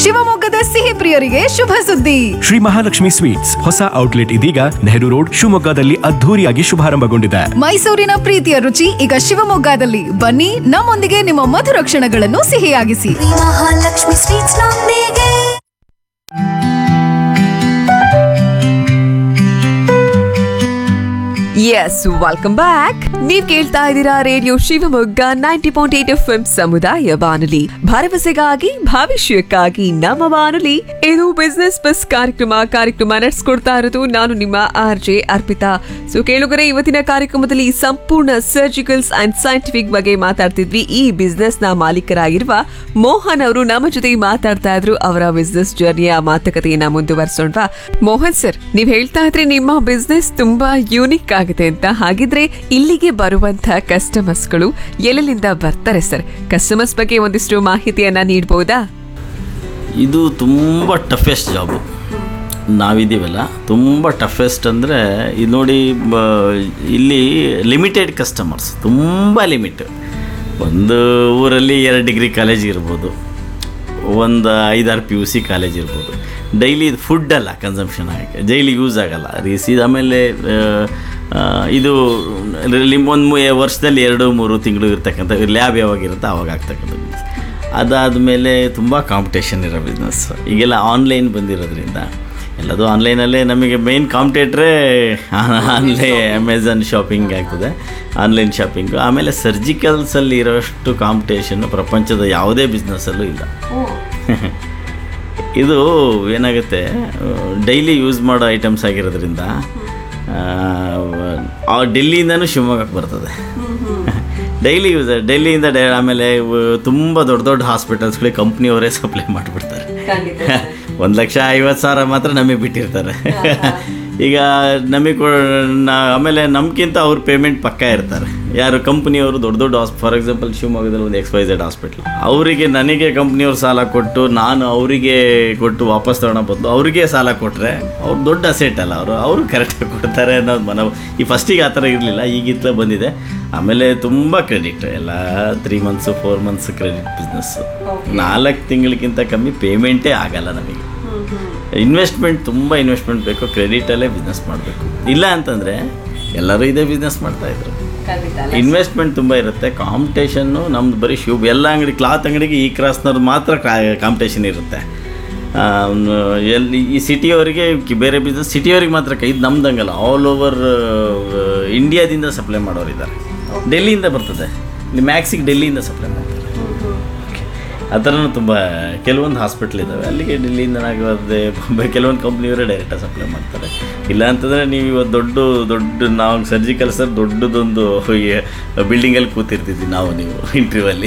ಶಿವಮೊಗ್ಗದ ಸಿಹಿ ಪ್ರಿಯರಿಗೆ ಶುಭ ಸುದ್ದಿ ಶ್ರೀ ಮಹಾಲಕ್ಷ್ಮಿ ಸ್ವೀಟ್ಸ್ ಹೊಸ ಔಟ್ಲೆಟ್ ಇದೀಗ ನೆಹರು ರೋಡ್ ಶಿವಮೊಗ್ಗದಲ್ಲಿ ಅದ್ಧೂರಿಯಾಗಿ ಶುಭಾರಂಭಗೊಂಡಿದೆ ಮೈಸೂರಿನ ಪ್ರೀತಿಯ ರುಚಿ ಈಗ ಶಿವಮೊಗ್ಗದಲ್ಲಿ ಬನ್ನಿ ನಮ್ಮೊಂದಿಗೆ ನಿಮ್ಮ ಮಧುರ ಕ್ಷಣಗಳನ್ನು ಸಿಹಿಯಾಗಿಸಿ ಮಹಾಲಕ್ಷ್ಮಿ ಸ್ವೀಟ್ಸ್ ನೊಂದಿಗೆ ಎಸ್ ವೆಲ್ಕಮ್ ಬ್ಯಾಕ್ ನೀವ್ ಕೇಳ್ತಾ ಇದ್ದೀರಾ radio Shivamogga ninety point eight F ಸಮುದಾಯ ಬಾನುಲಿ ಭರವಸೆಗಾಗಿ ಭವಿಷ್ಯಕ್ಕಾಗಿ ನಮ್ಮ ಬಾನುಲಿ ಇದು ಬಿಸ್ನೆಸ್ ಬಸ್ ಕಾರ್ಯಕ್ರಮ ಕಾರ್ಯಕ್ರಮ ನಡೆಸ್ಕೊಡ್ತಾ ಇರೋದು ನಾನು ನಿಮ್ಮ ಆರ್ ಜೆ ಅರ್ಪಿತಾ ಸೊ ಕೇಳುಗರೆ ಇವತ್ತಿನ ಕಾರ್ಯಕ್ರಮದಲ್ಲಿ ಸಂಪೂರ್ಣ ಸರ್ಜಿಕಲ್ಸ್ ಅಂಡ್ ಸೈಂಟಿಫಿಕ್ ಬಗ್ಗೆ ಮಾತಾಡ್ತಿದ್ವಿ ಈ ಬಿಸ್ನೆಸ್ ನ ಮಾಲೀಕರಾಗಿರುವ ಮೋಹನ್ ಅವರು ನಮ್ಮ ಜೊತೆ ಮಾತಾಡ್ತಾ ಇದ್ರು ಅವರ ಬಿಸ್ನೆಸ್ ಜರ್ನಿಯ ಮಾತುಕತೆಯನ್ನ ಮುಂದುವರಿಸೋಣವಾ ಮೋಹನ್ ಸರ್ ನೀವ್ ಹೇಳ್ತಾ ಇದ್ರಿ ನಿಮ್ಮ ಬಿಸ್ನೆಸ್ ತುಂಬಾ ಯೂನಿಕ್ ಆಗಿದೆ ಅಂತ ಹಾಗಿದ್ರೆ ಇಲ್ಲಿಗೆ ಬರುವಂತ ಕಸ್ಟಮರ್ಸ್ಗಳು ಎಲ್ಲೆಲ್ಲಿಂದ ಬರ್ತಾರೆ ಸರ್ ಕಸ್ಟಮರ್ಸ್ ಬಗ್ಗೆ ಒಂದಿಷ್ಟು ಮಾಹಿತಿಯನ್ನ ನೀಡಬಹುದಾ ಇದು ತುಂಬ ಟಫೆಸ್ಟ್ ಜಾಬು ನಾವಿದ್ದೀವಲ್ಲ ತುಂಬ ಟಫೆಸ್ಟ್ ಅಂದರೆ ಇದು ನೋಡಿ ಬ ಇಲ್ಲಿ ಲಿಮಿಟೆಡ್ ಕಸ್ಟಮರ್ಸ್ ತುಂಬ ಲಿಮಿಟ್ ಒಂದು ಊರಲ್ಲಿ ಎರಡು ಡಿಗ್ರಿ ಕಾಲೇಜ್ ಇರ್ಬೋದು ಒಂದು ಐದಾರು ಪಿ ಯು ಸಿ ಕಾಲೇಜ್ ಇರ್ಬೋದು ಡೈಲಿ ಇದು ಫುಡ್ ಅಲ್ಲ ಕನ್ಸಂಪ್ಷನ್ ಆಗೋಕ್ಕೆ ಡೈಲಿ ಯೂಸ್ ಆಗಲ್ಲ ರೀಸಿ ಆಮೇಲೆ ಆ, ಆ, ಇದು ಒಂದು ವರ್ಷದಲ್ಲಿ ಎರಡು ಮೂರು ತಿಂಗಳು ಇರ್ತಕ್ಕಂಥ ಲ್ಯಾಬ್ ಯಾವಾಗಿರುತ್ತೆ ಆವಾಗ ಆಗ್ತಕ್ಕಂಥ business. ಅದಾದಮೇಲೆ ತುಂಬ ಕಾಂಪಿಟೇಷನ್ ಇರೋ ಬಿಸ್ನೆಸ್ ಈಗೆಲ್ಲ ಆನ್ಲೈನ್ ಬಂದಿರೋದ್ರಿಂದ ಎಲ್ಲದು ಆನ್ಲೈನಲ್ಲೇ ನಮಗೆ ಮೇನ್ ಕಾಂಪಿಟೇಟ್ರೇ ಆನ್ಲೈನ್ ಅಮೆಝಾನ್ ಶಾಪಿಂಗ್ ಆಗ್ತದೆ ಆನ್ಲೈನ್ ಶಾಪಿಂಗು ಆಮೇಲೆ ಸರ್ಜಿಕಲ್ಸಲ್ಲಿ ಇರೋಷ್ಟು ಕಾಂಪಿಟೇಷನ್ನು ಪ್ರಪಂಚದ ಯಾವುದೇ ಬಿಸ್ನೆಸ್ಸಲ್ಲೂ ಇಲ್ಲ ಇದು ಏನಾಗುತ್ತೆ ಡೈಲಿ ಯೂಸ್ ಮಾಡೋ ಐಟಮ್ಸ್ ಆಗಿರೋದ್ರಿಂದ ಆ ಡೆಲ್ಲಿಯಿಂದನೂ ಶಿವಮೊಗ್ಗಕ್ಕೆ ಬರ್ತದೆ ಡೈಲಿ ಯೂಸ್ ಡೆಲ್ಲಿಯಿಂದ ಡೈ ಆಮೇಲೆ ಇವು ತುಂಬ ದೊಡ್ಡ ದೊಡ್ಡ ಹಾಸ್ಪಿಟಲ್ಸ್ಗಳಿಗೆ ಕಂಪ್ನಿಯವರೇ ಸಪ್ಲೈ ಮಾಡಿಬಿಡ್ತಾರೆ ಒಂದು ಲಕ್ಷ ಐವತ್ತು ಸಾವಿರ ಮಾತ್ರ ನಮಗೆ ಬಿಟ್ಟಿರ್ತಾರೆ ಈಗ ನಮಗೆ ಕೊ ನಾ ಆಮೇಲೆ ನಮ್ಗಿಂತ ಅವ್ರ ಪೇಮೆಂಟ್ ಪಕ್ಕ ಇರ್ತಾರೆ ಯಾರು ಕಂಪ್ನಿಯವರು ದೊಡ್ಡ ದೊಡ್ಡ ಹಾಸ್ ಫಾರ್ ಎಕ್ಸಾಂಪಲ್ ಶಿವಮೊಗ್ಗದಲ್ಲಿ ಒಂದು ಎಕ್ಸ್ ವೈ ಝೆಡ್ ಹಾಸ್ಪಿಟ್ಲ್ ಅವರಿಗೆ ನನಗೆ ಕಂಪ್ನಿಯವ್ರು ಸಾಲ ಕೊಟ್ಟು ನಾನು ಅವರಿಗೆ ಕೊಟ್ಟು ವಾಪಸ್ ತಗೊಳ್ಳೋ ಬದಲು ಅವರಿಗೆ ಸಾಲ ಕೊಟ್ಟರೆ ಅವ್ರು ದೊಡ್ಡ ಅಸೆಟ್ ಅಲ್ಲ ಅವರು ಅವರು ಕರೆಕ್ಟಾಗಿ ಕೊಡ್ತಾರೆ ಅನ್ನೋದು ಮನ ಈ ಫಸ್ಟಿಗೆ ಆ ಥರ ಇರಲಿಲ್ಲ ಈಗಿತ್ತಲೇ ಬಂದಿದೆ ಆಮೇಲೆ ತುಂಬ ಕ್ರೆಡಿಟ್ ಎಲ್ಲ three months four months credit business ನಾಲ್ಕು ತಿಂಗಳಿಗಿಂತ ಕಮ್ಮಿ ಪೇಮೆಂಟೇ ಆಗಲ್ಲ ನಮಗೆ ಇನ್ವೆಸ್ಟ್ಮೆಂಟ್ ತುಂಬ ಇನ್ವೆಸ್ಟ್ಮೆಂಟ್ ಬೇಕು ಕ್ರೆಡಿಟಲ್ಲೇ ಬಿಸ್ನೆಸ್ ಮಾಡಬೇಕು ಇಲ್ಲ ಅಂತಂದರೆ ಎಲ್ಲರೂ ಇದೇ ಬಿಸ್ನೆಸ್ ಮಾಡ್ತಾಯಿದ್ರು ಇನ್ವೆಸ್ಟ್ಮೆಂಟ್ ತುಂಬ ಇರುತ್ತೆ ಕಾಂಪಿಟೇಷನ್ನು ನಮ್ದು ಬರೀ ಶೂ ಎಲ್ಲ ಅಂಗಡಿ ಕ್ಲಾತ್ ಅಂಗಡಿಗೆ ಈ ಕ್ರಾಸ್ನವ್ರು ಮಾತ್ರ ಕಾಂಪಿಟೇಷನ್ ಇರುತ್ತೆ ಆ, ಅವ್ನು ಎಲ್ಲಿ ಈ ಸಿಟಿಯವರಿಗೆ ಕಿ- ಬೇರೆ ಬಿಸ್ನೆಸ್ ಸಿಟಿಯವರಿಗೆ ಮಾತ್ರ ಕೈ ಇದು ನಮ್ದಂಗಲ್ಲ ಆಲ್ ಓವರ್ ಇಂಡಿಯಾದಿಂದ ಸಪ್ಲೈ ಮಾಡೋರಿದ್ದಾರೆ ಡೆಲ್ಲಿಯಿಂದ ಬರ್ತದೆ ಇಲ್ಲಿ ಮ್ಯಾಕ್ಸಿಗೆ ಡೆಲ್ಲಿಯಿಂದ ಸಪ್ಲೈ ಮಾಡ್ತಾರೆ ಆ ಥರನೂ ತುಂಬ ಕೆಲವೊಂದು ಹಾಸ್ಪಿಟ್ಲ್ ಇದ್ದಾವೆ ಅಲ್ಲಿಗೆ ಡೆಲ್ಲಿಯಿಂದ ಆಗುತ್ತೆ ಬಾಂಬೆ ಕೆಲವೊಂದು ಕಂಪ್ನಿಯವರೇ ಡೈರೆಕ್ಟಾಗಿ ಸಪ್ಲೈ ಮಾಡ್ತಾರೆ ಇಲ್ಲ ಅಂತಂದರೆ ನೀವು ಇವತ್ತು ದೊಡ್ಡ ದೊಡ್ಡ ನಾವು ಸರ್ಜಿಕಲ್ ಸರ್ ದೊಡ್ಡದೊಂದು ಬಿಲ್ಡಿಂಗಲ್ಲಿ ಕೂತಿರ್ತಿದ್ವಿ ನಾವು ನೀವು ಇಂಟರ್ವ್ಯೂವಲ್ಲಿ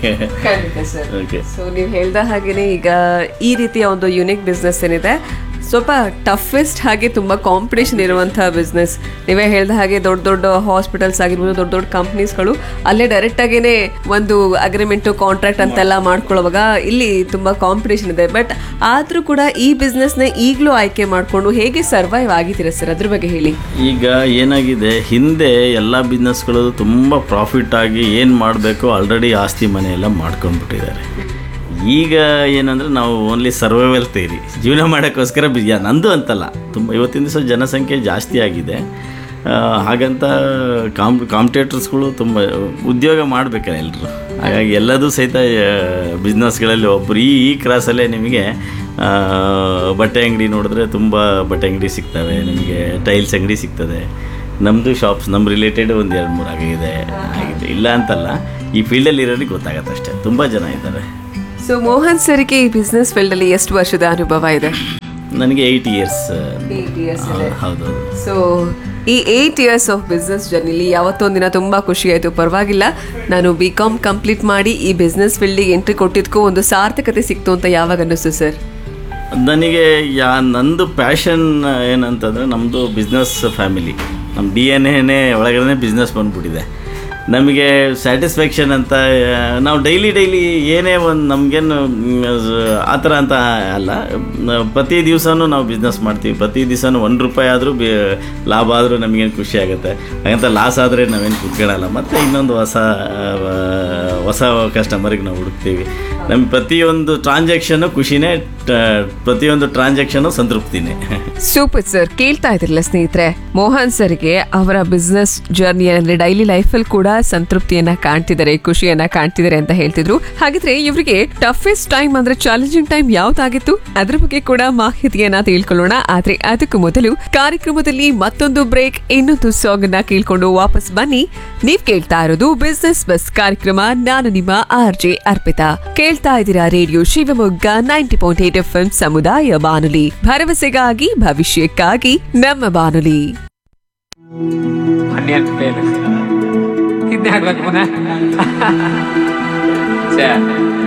ಓಕೆ ಸೊ ನೀವು ಹೇಳ್ದ ಹಾಗೇನೆ ಈಗ ಈ ರೀತಿಯ ಒಂದು ಯುನಿಕ್ ಬಿಸ್ನೆಸ್ ಏನಿದೆ ಸ್ವಲ್ಪ ಟಫೆಸ್ಟ್ ಹಾಗೆ ತುಂಬ ಕಾಂಪಿಟೇಷನ್ ಇರುವಂತಹ ಬಿಸ್ನೆಸ್ ನೀವೇ ಹೇಳ್ದ ಹಾಗೆ ದೊಡ್ಡ ದೊಡ್ಡ ಹಾಸ್ಪಿಟಲ್ಸ್ ಆಗಿರ್ಬೋದು ದೊಡ್ಡ ದೊಡ್ಡ ಕಂಪ್ನೀಸ್ಗಳು ಅಲ್ಲೇ ಡೈರೆಕ್ಟ್ ಆಗೇನೆ ಒಂದು ಅಗ್ರಿಮೆಂಟು ಕಾಂಟ್ರಾಕ್ಟ್ ಅಂತೆಲ್ಲ ಮಾಡ್ಕೊಳ್ಳುವಾಗ ಇಲ್ಲಿ ತುಂಬ ಕಾಂಪಿಟೇಷನ್ ಇದೆ ಬಟ್ ಆದರೂ ಕೂಡ ಈ ಬಿಸ್ನೆಸ್ನ ಈಗಲೂ ಆಯ್ಕೆ ಮಾಡಿಕೊಂಡು ಹೇಗೆ ಸರ್ವೈವ್ ಆಗಿದ್ದೀರಾ ಸರ್ ಅದ್ರ ಬಗ್ಗೆ ಹೇಳಿ ಈಗ ಏನಾಗಿದೆ ಹಿಂದೆ ಎಲ್ಲ ಬಿಸ್ನೆಸ್ಗಳು ತುಂಬ ಪ್ರಾಫಿಟ್ ಆಗಿ ಏನು ಮಾಡಬೇಕು ಆಲ್ರೆಡಿ ಆಸ್ತಿ ಮನೆ ಎಲ್ಲ ಮಾಡ್ಕೊಂಡ್ಬಿಟ್ಟಿದ್ದಾರೆ ಈಗ ಏನಂದರೆ ನಾವು ಓನ್ಲಿ ಸರ್ವೈವಲ್ ತೇರಿ ಜೀವನ ಮಾಡೋಕ್ಕೋಸ್ಕರ ಬಿ ಯಾ- ನಂದು ಅಂತಲ್ಲ ತುಂಬ ಇವತ್ತಿನ ದಿವಸ ಜನಸಂಖ್ಯೆ ಜಾಸ್ತಿ ಆಗಿದೆ ಆ, ಹಾಗಂತ ಕಾಂಪ್ ಕಾಂಪಿಟೇಟರ್ಸ್ಗಳು ತುಂಬ ಉದ್ಯೋಗ ಮಾಡಬೇಕಲ್ಲ ಎಲ್ಲರೂ ಹಾಗಾಗಿ ಎಲ್ಲದೂ ಸಹಿತ ಬಿಸ್ನೆಸ್ಗಳಲ್ಲಿ ಒಬ್ಬರು ಈ ಈ ಕ್ರಾಸಲ್ಲೇ ನಿಮಗೆ ಆ, ಬಟ್ಟೆ ಅಂಗಡಿ ನೋಡಿದ್ರೆ ತುಂಬ ಬಟ್ಟೆ ಅಂಗಡಿ ಸಿಗ್ತವೆ ನಿಮಗೆ ಟೈಲ್ಸ್ ಅಂಗಡಿ ಸಿಗ್ತದೆ ನಮ್ಮದು ಶಾಪ್ಸ್ ನಮ್ಮ ರಿಲೇಟೆಡ್ ಒಂದು ಎರಡು ಮೂರು ಆಗಿದೆ ಆಗಿದೆ ಇಲ್ಲ ಅಂತಲ್ಲ ಈ ಫೀಲ್ಡಲ್ಲಿ ಇರೋರಿಗೆ ಗೊತ್ತಾಗತ್ತೆ ಅಷ್ಟೇ ತುಂಬ ಜನ ಇದ್ದಾರೆ ಸೊ ಮೋಹನ್ ಸರ್ಗೆ ಈ ಬಿಸ್ನೆಸ್ ಫೀಲ್ಡಲ್ಲಿ ಎಷ್ಟು ವರ್ಷದ ಅನುಭವ ಇದೆ ನನಗೆ ಏಯ್ಟ್ ಇಯರ್ಸ್ ಹೌದು ಸೊ ಈ ಏಯ್ಟ್ ಇಯರ್ಸ್ ಆಫ್ ಬಿಸ್ನೆಸ್ ಜರ್ನಿಲಿ ಯಾವತ್ತೊಂದಿನ ತುಂಬ ಖುಷಿ ಆಯಿತು ಪರವಾಗಿಲ್ಲ ನಾನು ಬಿ ಕಾಮ್ ಕಂಪ್ಲೀಟ್ ಮಾಡಿ ಈ ಬಿಸ್ನೆಸ್ ಫೀಲ್ಡಿಗೆ ಎಂಟ್ರಿ ಕೊಟ್ಟಿದ್ದಕ್ಕೂ ಒಂದು ಸಾರ್ಥಕತೆ ಸಿಕ್ತು ಅಂತ ಯಾವಾಗ ಅನ್ನಿಸ್ತು ಸರ್ ನನಗೆ ಯಾ ನಂದು ಪ್ಯಾಷನ್ ಏನಂತಂದರೆ ನಮ್ಮದು ಬಿಸ್ನೆಸ್ ಫ್ಯಾಮಿಲಿ ನಮ್ಮ ಡಿ ಎನ್ ಎನೇ ಒಳಗಡೆ ಬಿಸ್ನೆಸ್ ಬಂದ್ಬಿಟ್ಟಿದೆ ನಮಗೆ ಸ್ಯಾಟಿಸ್ಫ್ಯಾಕ್ಷನ್ ಅಂತ ಆ, ನಾವು ಡೈಲಿ ಡೈಲಿ ಏನೇ ಒಂದು ನಮಗೇನು ಆ ಥರ ಅಂತ ಅಲ್ಲ ನ- ಪ್ರತಿ ದಿವಸನೂ ನಾವು ಬಿಸ್ನೆಸ್ ಮಾಡ್ತೀವಿ ಪ್ರತಿ ದಿವಸನೂ ಒಂದು ರೂಪಾಯಿ ಆದರೂ ಬಿ ಲಾಭ ಆದರೂ ನಮಗೇನು ಖುಷಿ ಆಗುತ್ತೆ ಹಾಗಂತ ಲಾಸ್ ಆದರೆ ನಾವೇನು ಕುತ್ಕೊಳ್ಳಲ್ಲ ಮತ್ತು ಇನ್ನೊಂದು ಹೊಸ ಆ, ಹೊಸ ಕಸ್ಟಮರಿಗೆ ನಾವು ಹುಡುಕ್ತೀವಿ ನಮ್ಮ ಪ್ರತಿಯೊಂದು ಟ್ರಾನ್ಸಾಕ್ಷನ್ನು ಖುಷಿನೇ ಟ- ಪ್ರತಿಯೊಂದು ಟ್ರಾನ್ಸಾಕ್ಷನ್ನು ಸಂತೃಪ್ತಿನೇ ಸೂಪರ್ ಸರ್ ಕೇಳ್ತಾ ಇದ್ರಲ್ಲ ಸ್ನೇಹಿತರೆ ಮೋಹನ್ ಸರ್ಗೆ ಅವರ ಬಿಸ್ನೆಸ್ ಜರ್ನಿ ಅಂದ್ರೆ ಡೈಲಿ ಲೈಫಲ್ಲಿ ಕೂಡ ಸಂತೃಪ್ತಿಯನ್ನ ಕಾಣ್ತಿದ್ದಾರೆ ಖುಷಿಯನ್ನ ಕಾಣ್ತಿದ್ದಾರೆ ಅಂತ ಹೇಳ್ತಿದ್ರು ಹಾಗಿದ್ರೆ ಇವರಿಗೆ ಟಫೆಸ್ಟ್ ಟೈಮ್ ಅಂದ್ರೆ ಚಾಲೆಂಜಿಂಗ್ ಟೈಮ್ ಯಾವ್ದಾಗಿತ್ತು ಅದ್ರ ಬಗ್ಗೆ ಕೂಡ ಮಾಹಿತಿಯನ್ನ ತಿಳ್ಕೊಳ್ಳೋಣ ಆದ್ರೆ ಅದಕ್ಕೂ ಮೊದಲು ಕಾರ್ಯಕ್ರಮದಲ್ಲಿ ಮತ್ತೊಂದು ಬ್ರೇಕ್ ಇನ್ನೊಂದು ಸಾಂಗ್ ಅನ್ನ ಕೇಳ್ಕೊಂಡು ವಾಪಸ್ ಬನ್ನಿ ನೀವ್ ಕೇಳ್ತಾ ಇರೋದು ಬಿಸ್ನೆಸ್ ಬಸ್ ಕಾರ್ಯಕ್ರಮ ನಾನು ನಿಮ್ಮ ಆರ್ ಜೆ ಅರ್ಪಿತಾ ಕೇಳ್ತಾ ಇದ್ದೀರಾ radio Shivamogga ninety point eight F M ಸಮುದಾಯ ಬಾನುಲಿ ಭರವಸೆಗಾಗಿ ಭವಿಷ್ಯಕ್ಕಾಗಿ ನಮ್ಮ ಬಾನುಲಿ ಅನ್ಯನ್ ಫೇಲ್ ಇದನ್ನೇ ಹಾಕ್ಬೇಕು ಪುನಃ ಛೇ